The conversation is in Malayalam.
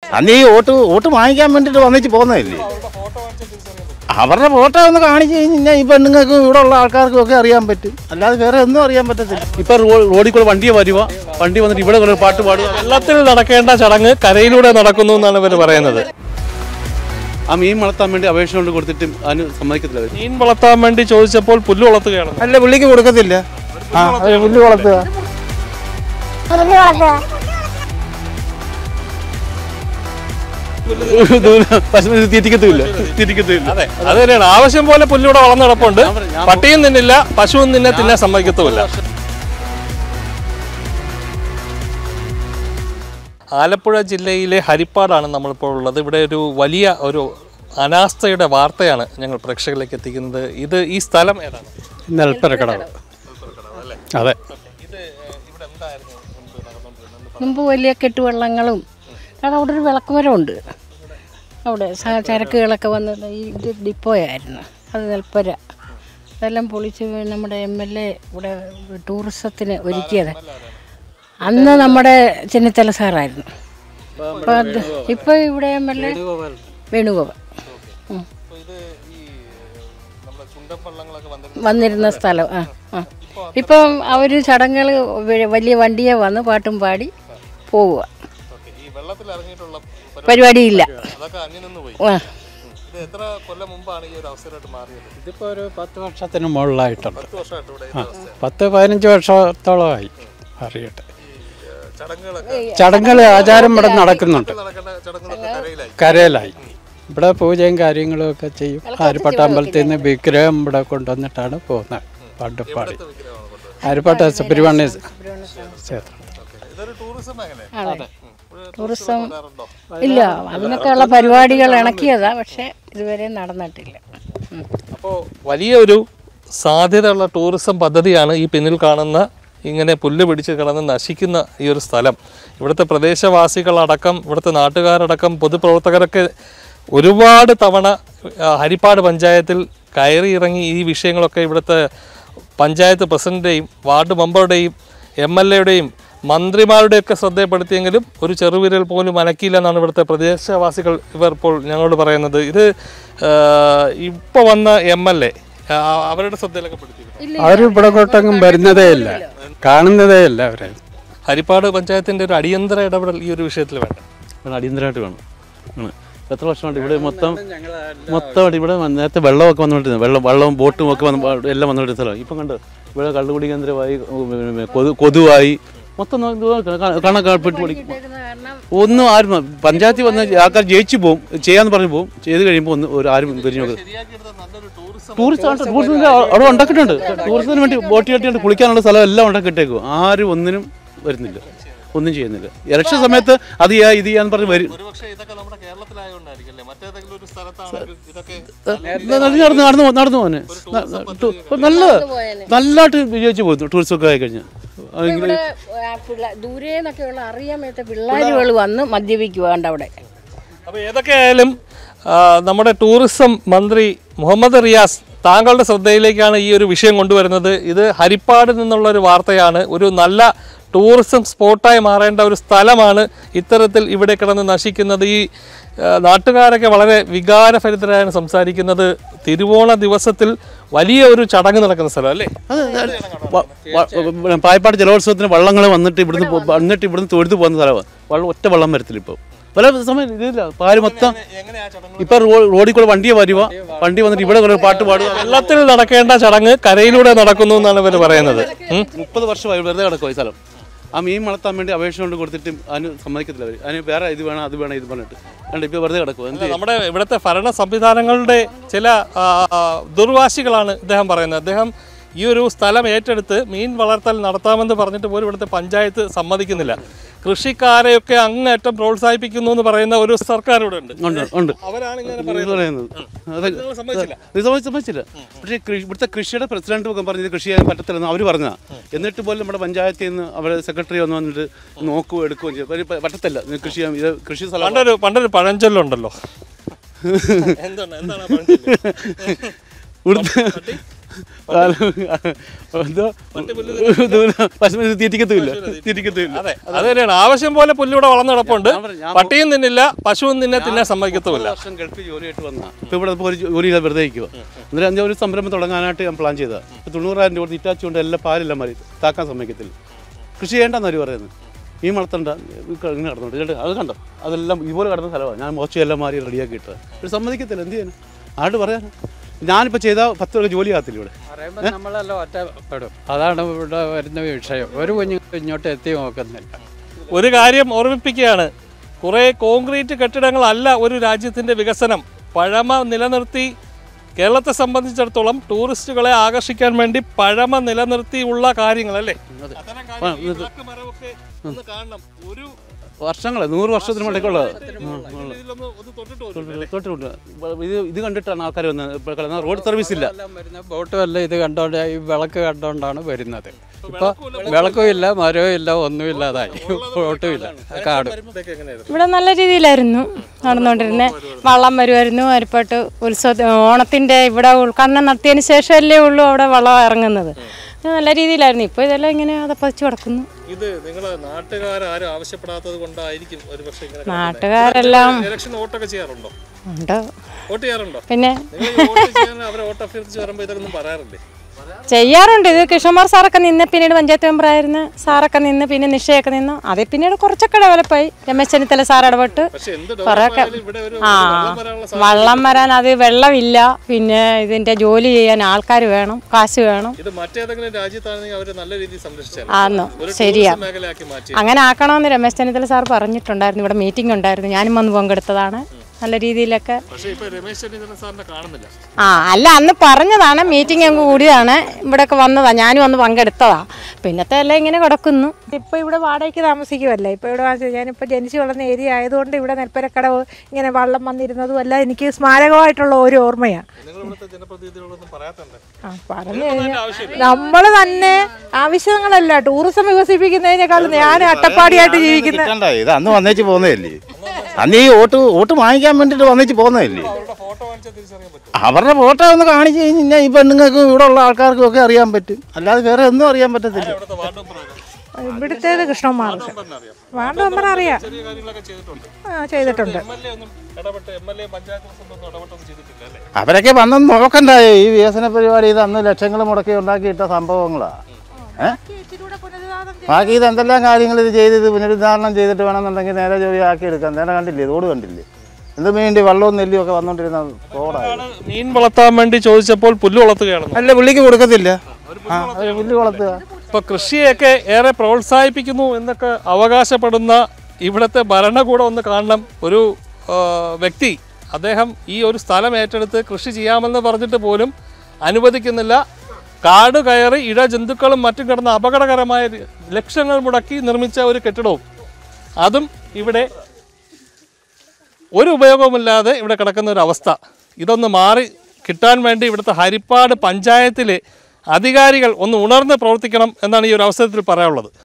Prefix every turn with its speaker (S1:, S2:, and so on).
S1: അന്ന് ഈ വോട്ട് വോട്ട് വാങ്ങിക്കാൻ വേണ്ടിയിട്ട് വന്നിട്ട് പോകുന്നതല്ലേ അവരുടെ ഫോട്ടോ ഒന്ന് കാണിച്ചു കഴിഞ്ഞാൽ ഈ പെണ്ണുങ്ങൾക്കും ഇവിടെ ഉള്ള ആൾക്കാർക്കും ഒക്കെ അറിയാൻ പറ്റും അല്ലാതെ വേറെ ഒന്നും അറിയാൻ പറ്റത്തില്ല
S2: ഇപ്പൊ റോ- റോഡിൽ കൂടെ വണ്ടി വരുക വണ്ടി വന്നിട്ട് ഇവിടെ ഒരു പാട്ട് പാടുക
S3: വെള്ളത്തിൽ നടക്കേണ്ട ചടങ്ങ് കരയിലൂടെ നടക്കുന്നു എന്നാണ് ഇവർ പറയുന്നത്
S2: ആ മീൻ വളർത്താൻ വേണ്ടി അപേക്ഷ കൊണ്ട് കൊടുത്തിട്ടും അതിന് സമ്മതിക്കത്തില്ല അവര്.
S3: മീൻ വളർത്താൻ വേണ്ടി ചോദിച്ചപ്പോൾ പുല്ല് വളർത്തുകയാണ്
S1: അല്ല പുള്ളിക്ക് കൊടുക്കത്തില്ല ആ അത് പുല്ല് വളർത്തുക
S2: പശുവിനെ ഇത് തീറ്റിക്കത്തുമില്ല തീറ്റിക്കത്തുമില്ല
S3: അതെ അത് തന്നെയാണ് ആവശ്യം പോലെ പുല്ലിവിടെ വളർന്നു കിടപ്പുണ്ട് പട്ടിയും തിന്നില്ല പശുവും നിന്നെ തിന്നാൻ സമ്മതിക്കത്തുമില്ല ആലപ്പുഴ ജില്ലയിലെ ഹരിപ്പാടാണ് നമ്മളിപ്പോൾ ഉള്ളത് ഇവിടെ ഒരു വലിയ ഒരു അനാസ്ഥയുടെ വാർത്തയാണ് ഞങ്ങൾ പ്രേക്ഷകരിലേക്ക് എത്തിക്കുന്നത് ഇത് ഈ സ്ഥലം ഏതാണ്
S2: നെൽപ്പരക്കടവ് അതെ
S4: മുമ്പ് വലിയ കെട്ടുവള്ളങ്ങളും കാരണം അവിടെ ഒരു വിളക്കുമരമുണ്ട് അവിടെ സ- ചരക്കുകളൊക്കെ വന്ന് ഈ ഇത് ഡിപ്പോയായിരുന്നു അത് നെൽപ്പര അതെല്ലാം പൊളിച്ച് നമ്മുടെ എം എൽ എ ഇവിടെ ടൂറിസത്തിന് ഒരുക്കിയത് അന്ന് നമ്മുടെ ചെന്നിത്തല സാറായിരുന്നു അപ്പോൾ അത് ഇപ്പോൾ ഇവിടെ എം എൽ എ വേണുഗോപാൽ ഉം. വന്നിരുന്ന സ്ഥലം ആ ആ ഇപ്പം അവർ ചടങ്ങുകൾ വലിയ വണ്ടിയെ വന്ന് പാട്ടും പാടി പോവുക
S3: ഈ വെള്ളത്തിൽ ഇറങ്ങിയിട്ടുള്ള
S4: പരിപാടിയില്ല
S3: അതൊക്കെ അന്യം നിന്ന് പോയി
S4: ആ
S3: ഇത് എത്ര കൊല്ലം മുമ്പാണ് ഈ ഒരു അവസരമായിട്ട് മാറിയത്
S5: ഇതിപ്പോ ഒരു പത്ത് വർഷത്തിന് മുകളിലായിട്ടുണ്ട്
S3: പത്ത് വർഷമായിട്ട് ഇവിടെ
S5: ആ, പത്ത് പതിനഞ്ച് വർഷത്തോളമായി അറിയട്ടെ
S3: ചടങ്ങുകളൊക്കെ
S5: ചടങ്ങുകൾ ആചാരം ഇവിടെ നടക്കുന്നുണ്ട്
S3: നടക്കേണ്ട ചടങ്ങുകളൊക്കെ കരയിലായി
S5: കരയിലായി ഇവിടെ പൂജയും കാര്യങ്ങളും ഒക്കെ ചെയ്യും ആര്യപ്പട്ട അമ്പലത്തിൽ നിന്ന് വിഗ്രഹം ഇവിടെ കൊണ്ടുവന്നിട്ടാണ് പോകുന്നത് പണ്ട് പാടി ആര്യപ്പട്ട സുബ്രഹ്മണ്യ ക്ഷേത്രം
S3: ഇതൊരു ടൂറിസം മേഖല
S4: അതെ ടൂറിസം ഇല്ല അതിനൊക്കെയുള്ള പരിപാടികൾ ഇണക്കിയതാ പക്ഷെ ഇതുവരെ നടന്നിട്ടില്ല ഉം.
S3: അപ്പോൾ വലിയൊരു സാധ്യതയുള്ള ടൂറിസം പദ്ധതിയാണ് ഈ പിന്നിൽ കാണുന്ന ഇങ്ങനെ പുല്ല് പിടിച്ച് കിടന്ന് നശിക്കുന്ന ഈ ഒരു സ്ഥലം ഇവിടുത്തെ പ്രദേശവാസികളടക്കം ഇവിടുത്തെ നാട്ടുകാരടക്കം പൊതുപ്രവർത്തകരൊക്കെ ഒരുപാട് തവണ ആ, ഹരിപ്പാട് പഞ്ചായത്തിൽ കയറി ഇറങ്ങി ഈ വിഷയങ്ങളൊക്കെ ഇവിടുത്തെ പഞ്ചായത്ത് പ്രസിഡന്റിൻ്റെയും വാർഡ് മെമ്പറുടെയും എം എൽ എയുടെയും മന്ത്രിമാരുടെയൊക്കെ ശ്രദ്ധയപ്പെടുത്തിയെങ്കിലും ഒരു ചെറുവിരൽ പോലും അനക്കിയില്ല എന്നാണ് ഇവിടുത്തെ പ്രദേശവാസികൾ ഇവർ ഇപ്പോൾ ഞങ്ങളോട് പറയുന്നത് ഇത് ഇപ്പോൾ വന്ന എം എൽ എ അവരുടെ ശ്രദ്ധയിലൊക്കെ പെടുത്തിയിരുന്നു
S5: അവർ ഇവിടെ കൊട്ടെങ്ങും വരുന്നതേ ഇല്ല കാണുന്നതേ ഇല്ല അവരെ
S3: ഹരിപ്പാട് പഞ്ചായത്തിന്റെ ഒരു അടിയന്തര ഇടപെടൽ ഈ ഒരു വിഷയത്തിൽ വേണ്ട
S2: വേണം, അടിയന്തരമായിട്ട് വേണം ആണ്. എത്ര വർഷമായിട്ട് ഇവിടെ മൊത്തം മൊത്തമായിട്ട് ഇവിടെ നേരത്തെ വെള്ളമൊക്കെ വന്നുകൊണ്ടിരുന്നത് വെള്ളം വെള്ളവും ബോട്ടും ഒക്കെ വന്ന് എല്ലാം വന്നുകൊണ്ടിരുന്ന സ്ഥലം ഇപ്പം കണ്ട് ഇവിടെ കള്ളുകുടി കേന്ദ്രമായി ഉം, കൊതു കൊതുവായി മൊത്തം കണക്കാൾപ്പെട്ട് പഠിക്കും ഒന്നും ആരും പഞ്ചായത്തിൽ വന്ന് ആൾക്കാർ ജയിച്ചു പോകും ചെയ്യാന്ന് പറഞ്ഞു പോകും ചെയ്ത് കഴിയുമ്പോൾ ഒന്ന് ഒരു ആരും തിരിഞ്ഞു നോക്കും ടൂറിസ്റ്റ് ടൂറിസ്റ്റിന് അവിടെ ഉണ്ടാക്കിയിട്ടുണ്ട് ടൂറിസത്തിന് വേണ്ടി ബോട്ട് കെട്ടിയിട്ട് കുളിക്കാനുള്ള സ്ഥലം എല്ലാം ഉണ്ടാക്കിയിട്ടേക്കും ആരും ഒന്നിനും വരുന്നില്ല ഒന്നും ചെയ്യുന്നില്ല ഇലക്ഷൻ സമയത്ത് അത് ചെയ്യാ ഇത് ചെയ്യാന്ന് പറഞ്ഞ് വരും
S3: ഒരുപക്ഷെ ഇതൊക്കെ നമ്മുടെ കേരളത്തിലായതുകൊണ്ടായിരിക്കും അല്ലേ മറ്റേതെങ്കിലും ഒരു സ്ഥലത്താണ് ഇതൊക്കെ
S2: നടന്ന് നടന്ന് നടന്നു പോ- നടന്നു പോനെ നല്ല നല്ലതായിട്ട് വിജയിച്ചു പോകുന്നു ടൂറിസം ഒക്കെ ആയി കഴിഞ്ഞാൽ
S4: ഇവിടെ ആ, പിള്ള- ദൂരേന്നൊക്കെയുള്ള അറിയാൻ മേത്ത പിള്ളേരുകൾ വന്ന് മദ്യപിക്കുവാണ്ട് അവിടെ
S3: അപ്പോൾ ഏതൊക്കെയായാലും ആ, നമ്മുടെ ടൂറിസം മന്ത്രി മുഹമ്മദ് റിയാസ് താങ്കളുടെ ശ്രദ്ധയിലേക്കാണ് ഈ ഒരു വിഷയം കൊണ്ടുവരുന്നത് ഇത് ഹരിപ്പാട് നിന്നുള്ള ഒരു വാർത്തയാണ് ഒരു നല്ല ടൂറിസം സ്പോട്ടായി മാറേണ്ട ഒരു സ്ഥലമാണ് ഇത്തരത്തിൽ ഇവിടെ കിടന്ന് നശിക്കുന്നത് ഈ ആ, നാട്ടുകാരൊക്കെ വളരെ വികാരഭരിതരായാണ് സംസാരിക്കുന്നത് തിരുവോണ ദിവസത്തിൽ വലിയ ഒരു ചടങ്ങ് നടക്കുന്ന സ്ഥലം അല്ലേ
S2: അത് വ- വ- പായപ്പാട് ജലോത്സവത്തിന് വള്ളങ്ങൾ വന്നിട്ട് ഇവിടുന്ന് പോ- വന്നിട്ട് ഇവിടുന്ന് തൊഴുതു പോകുന്ന സ്ഥലമാണ് വള്ളം ഒറ്റ വെള്ളം വരത്തില്ല ഇപ്പോൾ പല സമയം ഇതില്ല പാല് മൊത്തം ഇപ്പൊ റോ- റോഡിൽ കൂടെ വണ്ടിയെ വരുക വണ്ടി വന്നിട്ട് ഇവിടെ ഒരു പാട്ട് പാടുക
S3: വെള്ളത്തിൽ നടക്കേണ്ട ചടങ്ങ് കരയിലൂടെ നടക്കുന്നു എന്നാണ് ഇവർ പറയുന്നത് ഉം.
S2: മുപ്പത് വർഷമായി വെറുതെ കിടക്കുക ഈ സ്ഥലം ആ മീൻ വളർത്താൻ വേണ്ടി അപേക്ഷ കൊണ്ട് കൊടുത്തിട്ടും അതിന് സമ്മതിക്കത്തില്ല അവർ അതിന് വേറെ ഇത് വേണം അത് വേണം ഇത് പറഞ്ഞിട്ട് കണ്ട് ഇപ്പോൾ വെറുതെ കിടക്കുക എന്ത് ചെയ്യും?
S3: നമ്മുടെ ഇവിടുത്തെ ഭരണ സംവിധാനങ്ങളുടെ ചില ആ, ആ, ദുർവാശികളാണ് ഇദ്ദേഹം പറയുന്നത് അദ്ദേഹം ഈ ഒരു സ്ഥലം ഏറ്റെടുത്ത് മീൻ വളർത്തൽ നടത്താമെന്ന് പറഞ്ഞിട്ട് പോലും ഇവിടുത്തെ പഞ്ചായത്ത് സമ്മതിക്കുന്നില്ല കൃഷിക്കാരെയൊക്കെ അങ്ങേറ്റം പ്രോത്സാഹിപ്പിക്കുന്നു എന്ന് പറയുന്ന ഒരു സർക്കാർ ഇവിടെ ഉണ്ട്
S2: ഉണ്ട് ഉണ്ട്
S3: അവരാണ് ഇങ്ങനെ
S2: ഇത് പറയുന്നത് അത്
S3: നിങ്ങൾ സമ്മതിച്ചില്ല
S2: ഇത് സമ്മതി- സമ്മതിച്ചില്ല പക്ഷേ കൃഷി- ഇവിടുത്തെ കൃഷിയുടെ പ്രസിഡന്റ് ഒക്കെ പറഞ്ഞത് കൃഷി ചെയ്യാൻ പറ്റത്തില്ലെന്ന് അവർ പറഞ്ഞാ എന്നിട്ട് പോലും നമ്മുടെ പഞ്ചായത്തിൽ നിന്ന് അവരുടെ സെക്രട്ടറി വന്ന് വന്നിട്ട് നോക്കുകയോ എടുക്കുകയും ചെയ്തു അവര് പ- പറ്റത്തില്ല ഇത് കൃഷി ചെയ്യാൻ ഇത് കൃഷി സ്ഥലം
S3: പണ്ടൊരു പണ്ടൊരു പഴഞ്ചൊല്ലുണ്ടല്ലോ എന്താണ് എന്താണ് ആ പഴഞ്ചൊല്ല്?
S2: ഇവിടുത്തെ എന്തോ പശുവിന് തീറ്റിക്കത്തുമില്ല തീറ്റിക്കത്തുമില്ല
S3: അതെ അത് തന്നെയാണ് ആവശ്യം പോലെ പുല്ലിവിടെ വളർന്നു കിടപ്പുണ്ട്
S2: ഞാൻ പറഞ്ഞു, ഞാൻ
S3: പട്ടിയും തിന്നില്ല പശുവും നിന്നെ തിന്നാൻ സമ്മതിക്കത്തുമില്ല
S2: വർഷം ഗൾഫിൽ ജോലിയായിട്ട് വന്ന ഇപ്പൊ ഇവിടെ ഇപ്പോൾ ഒരു ജോലിയില്ല വെറുതെ ഇരിക്കുക അന്നേരം ഞാൻ ഒരു സംരംഭം തുടങ്ങാനായിട്ട് ഞാൻ പ്ലാൻ ചെയ്തത് ഇപ്പൊ തൊണ്ണൂറായിരം രൂപ ഇറ്റാച്ച് കൊണ്ട് എല്ലാ പാലെല്ലാം മതി താക്കാൻ സമ്മതിക്കത്തില്ല കൃഷി ചെയ്യേണ്ടെന്ന് അവർ പറയുന്നത് ഈ വളർത്തണ്ട ഇങ്ങനെ കിടന്നുണ്ട് ഇതുണ്ട്, അത് കണ്ടോ അതെല്ലാം ഇതുപോലെ കിടന്ന സ്ഥലമാണ് ഞാൻ മോശമെല്ലാം മാറി റെഡിയാക്കി ഇട്ടത് ഇവർ സമ്മതിക്കത്തില്ല എന്ത് ചെയ്യാൻ ആരോട് പറയാൻ ഞാനിപ്പോൾ ചെയ്താൽ പത്ത് പേർക്ക് ജോലി ആകത്തില്ല ഇവിടെ
S5: പറയുമ്പോൾ നമ്മളെല്ലാം ഒറ്റപ്പെടും അതാണ് ഇവിടെ വരുന്ന വിഷയം ഒരു കുഞ്ഞുങ്ങൾ ഇങ്ങോട്ട് എത്തി നോക്കുന്നില്ല
S3: ഒരു കാര്യം ഓർമ്മിപ്പിക്കുകയാണ് കുറേ കോൺക്രീറ്റ് കെട്ടിടങ്ങളല്ല ഒരു രാജ്യത്തിൻ്റെ വികസനം പഴമ നിലനിർത്തി കേരളത്തെ സംബന്ധിച്ചിടത്തോളം ടൂറിസ്റ്റുകളെ ആകർഷിക്കാൻ വേണ്ടി പഴമ നിലനിർത്തിയുള്ള കാര്യങ്ങൾ അല്ലേ അത്തരം കാര്യം ഈ വിളക്ക് മരമൊക്കെ ഒന്ന് കാണണം ഒരു
S2: വർഷങ്ങൾ നൂറ് വർഷത്തിന് മുടക്കുള്ളത്
S3: ഇതിലൊന്ന് ഒന്ന് തൊട്ടിട്ട് പോലും
S2: തൊട്ടുണ്ട് ഇത് ഇത് കണ്ടിട്ടാണ് ആൾക്കാർ വന്നത് ഇപ്പോൾ കിടന്ന റോഡ് സർവീസ് ഇല്ല
S5: എല്ലാം വരുന്ന ബോട്ടും എല്ലാം ഇത് കണ്ടോണ്ട് ഈ വിളക്ക് കണ്ടോണ്ടാണ് വരുന്നത് ഇപ്പൊ വിളക്കും ഇല്ല മരവും ഇല്ല ഒന്നുമില്ലാതായി ബോട്ടും ഇല്ല കാടും
S3: ഇതൊക്കെ എങ്ങനെയായിരുന്നു
S6: ഇവിടെ നല്ല രീതിയിലായിരുന്നു നടന്നുകൊണ്ടിരുന്നത് വള്ളം വരുമായിരുന്നു അരിപ്പാട്ട് ഉത്സവ ഓണത്തിൻ്റെ ഇവിടെ ഉദ്ഘാടനം നടത്തിയതിന് ശേഷമല്ലേ ഉള്ളൂ അവിടെ വള്ളം ഇറങ്ങുന്നത് നല്ല രീതിയിലായിരുന്നു ഇപ്പോൾ ഇതെല്ലാം ഇങ്ങനെ അതപ്പതിച്ച് കിടക്കുന്നു
S3: ഇത് നിങ്ങൾ നാട്ടുകാരും ആവശ്യപ്പെടാത്തത് കൊണ്ടായിരിക്കും ഒരു പക്ഷേ ഇങ്ങനെ
S6: നാട്ടുകാരെല്ലാം
S3: ഇലക്ഷൻ വോട്ടൊക്കെ ചെയ്യാറുണ്ടോ
S6: ഉണ്ട്
S3: വോട്ട് ചെയ്യാറുണ്ടോ
S6: പിന്നെ
S3: നിങ്ങൾ ഈ വോട്ട് ചെയ്യാൻ അവരെ വോട്ട് അഭ്യർത്ഥിച്ച് വരുമ്പോൾ ഇതൊന്നും പറയാറില്ലേ
S6: ചെയ്യാറുണ്ട് ഇത് കൃഷ്ണകുമാർ സാറൊക്കെ നിന്ന് പിന്നീട് പഞ്ചായത്ത് മെമ്പറായിരുന്നു സാറൊക്കെ നിന്ന് പിന്നെ നിഷയൊക്കെ നിന്നു അത് പിന്നീട് കുറച്ചൊക്കെ ഡെവലപ്പായി രമേശ് ചെന്നിത്തല സാർ ഇടപെട്ട്
S3: പക്ഷെ എന്ത്
S6: കുറേയൊക്കെ
S3: ഡെവലപ്പായാലും ഇവിടെ ഒരു
S6: ആ
S3: വെള്ളം വരാനുള്ള
S6: വള്ളം വരാൻ അത് വെള്ളമില്ല പിന്നെ ഇതിന്റെ ജോലി ചെയ്യാൻ ആൾക്കാർ വേണം കാശ് വേണം
S3: ഇത് മറ്റേതെങ്കിലും രാജ്യത്താണെങ്കിൽ അവർ നല്ല രീതിയിൽ സംരക്ഷിച്ചാൽ
S6: ആന്നു
S3: ഒരു
S6: ശരിയാ
S3: ടൂറിസം മേഖലയാക്കി മാറ്റി
S6: അങ്ങനെ ആക്കണമെന്ന് രമേശ് ചെന്നിത്തല സാർ പറഞ്ഞിട്ടുണ്ടായിരുന്നു ഇവിടെ മീറ്റിംഗ് ഉണ്ടായിരുന്നു ഞാനും വന്ന് പങ്കെടുത്തതാണ് നല്ല രീതിയിലൊക്കെ
S3: പക്ഷേ ഇപ്പൊ രമേശ് ചെന്നിത്തല സാറിനെ കാണുന്നില്ല
S6: ആ അല്ല അന്ന് പറഞ്ഞതാണ് മീറ്റിംഗ് അങ്ങ് കൂടിയതാണ് ഇവിടെയൊക്കെ വന്നതാ ഞാനും വന്ന് പങ്കെടുത്തതാ പിന്നത്തെ എല്ലാം ഇങ്ങനെ കിടക്കുന്നു
S7: ഇപ്പോൾ ഇവിടെ വാടകയ്ക്ക് താമസിക്കുമല്ലേ ഇപ്പോൾ ഇവിടെ വാസി- ഞാനിപ്പോൾ ജനിച്ചു വളർന്ന ഏരിയ ആയതുകൊണ്ട് ഇവിടെ നെൽപ്പരക്കടവ് ഇങ്ങനെ വള്ളം വന്നിരുന്നതും എല്ലാം എനിക്ക് സ്മാരകമായിട്ടുള്ള ഒരു ഓർമ്മയാണ്
S3: നിങ്ങൾ ഇവിടുത്തെ ജനപ്രതിനിധികളൊന്നും പറയാത്തണ്ടേ
S7: ആ പറഞ്ഞു കഴിഞ്ഞാൽ നമ്മൾ തന്നെ ആവശ്യങ്ങളല്ല ടൂറിസം വികസിപ്പിക്കുന്നതിനേക്കാൾ ഞാൻ അട്ടപ്പാടിയായിട്ട് ജീവിക്കുന്ന
S1: കിട്ടണ്ട ഇത് അന്ന് വന്നേച്ച് പോകുന്നതല്ലേ അന്ന് ഈ വോട്ട് വോട്ട് വാങ്ങിക്കാൻ വേണ്ടിട്ട് വന്നേച്ച് പോകുന്നതല്ലേ
S3: അവരുടെ ഫോട്ടോ കാണിച്ചാൽ തിരിച്ചറിയാൻ പറ്റും
S1: അവരുടെ ഫോട്ടോ ഒന്ന് കാണിച്ചു കഴിഞ്ഞാൽ ഈ പെണ്ണുങ്ങൾക്കും ഇവിടെ ഉള്ള ആൾക്കാർക്കും ഒക്കെ അറിയാൻ പറ്റും അല്ലാതെ വേറെ ഒന്നും അറിയാൻ പറ്റത്തില്ല
S3: ഇവിടുത്തെ വാർഡ് മെമ്പർ ആരാ?
S7: ഇവിടുത്തേത് കൃഷ്ണകുമാർ
S3: മെമ്പറിനറിയാം.
S7: വാർഡ് മെമ്പർ അറിയാം
S3: ചെറിയ കാര്യങ്ങളൊക്കെ ചെയ്തിട്ടുണ്ട്
S7: ആ ചെയ്തിട്ടുണ്ട്
S3: എം എൽ എ ഒന്നും ഇടപെട്ട് M L A panchayat president ഒന്നും ഇടപെട്ടൊന്നും ചെയ്തിട്ടില്ല അല്ലേ
S1: അവരൊക്കെ വന്നെന്ന് നോക്കണ്ടായോ ഈ വികസന പരിപാടി ഇത് അന്ന് ലക്ഷങ്ങൾ മുടക്കി ഉണ്ടാക്കിയിട്ട സംഭവങ്ങളാ ഏ ബാക്കി ഇത് എന്തെല്ലാം കാര്യങ്ങൾ ഇത് ചെയ്ത് ഇത് പുനരുദ്ധാരണം ചെയ്തിട്ട് വേണമെന്നുണ്ടെങ്കിൽ നേരെ ജോലി ആക്കി എടുക്കാം നേരെ കണ്ടില്ലേ തോട് കണ്ടില്ലേ എന്തിനു വേണ്ടി വെള്ളവും നെല്ലിയും ഒക്കെ വന്നോണ്ടിരുന്ന തോടാണ്
S3: മീൻ വളർത്താൻ വേണ്ടി ചോദിച്ചപ്പോൾ പുല്ല് വളർത്തുകയാണെന്ന്
S1: അല്ല പുള്ളിക്ക് കൊടുക്കത്തില്ല ആ ഒരു പുല്ല് വളർത്തുക
S3: ഇപ്പൊ കൃഷിയൊക്കെ ഏറെ പ്രോത്സാഹിപ്പിക്കുന്നു എന്നൊക്കെ അവകാശപ്പെടുന്ന ഇവിടുത്തെ ഭരണകൂടം ഒന്ന് കാണണം ഒരു ആ, വ്യക്തി അദ്ദേഹം ഈ ഒരു സ്ഥലം ഏറ്റെടുത്ത് കൃഷി ചെയ്യാമെന്ന് പറഞ്ഞിട്ട് പോലും അനുവദിക്കുന്നില്ല കാട് കയറി ഇഴ ജന്തുക്കളും മറ്റും കിടന്ന അപകടകരമായ രി- ലക്ഷങ്ങൾ മുടക്കി നിർമ്മിച്ച ഒരു കെട്ടിടവും അതും ഇവിടെ ഒരു ഉപയോഗവുമില്ലാതെ ഇവിടെ കിടക്കുന്ന ഒരു അവസ്ഥ ഇതൊന്ന് മാറി കിട്ടാൻ വേണ്ടി ഇവിടുത്തെ ഹരിപ്പാട് പഞ്ചായത്തിലെ അധികാരികൾ ഒന്ന് ഉണർന്ന് പ്രവർത്തിക്കണം എന്നാണ് ഈ ഒരു അവസരത്തിൽ പറയാനുള്ളത്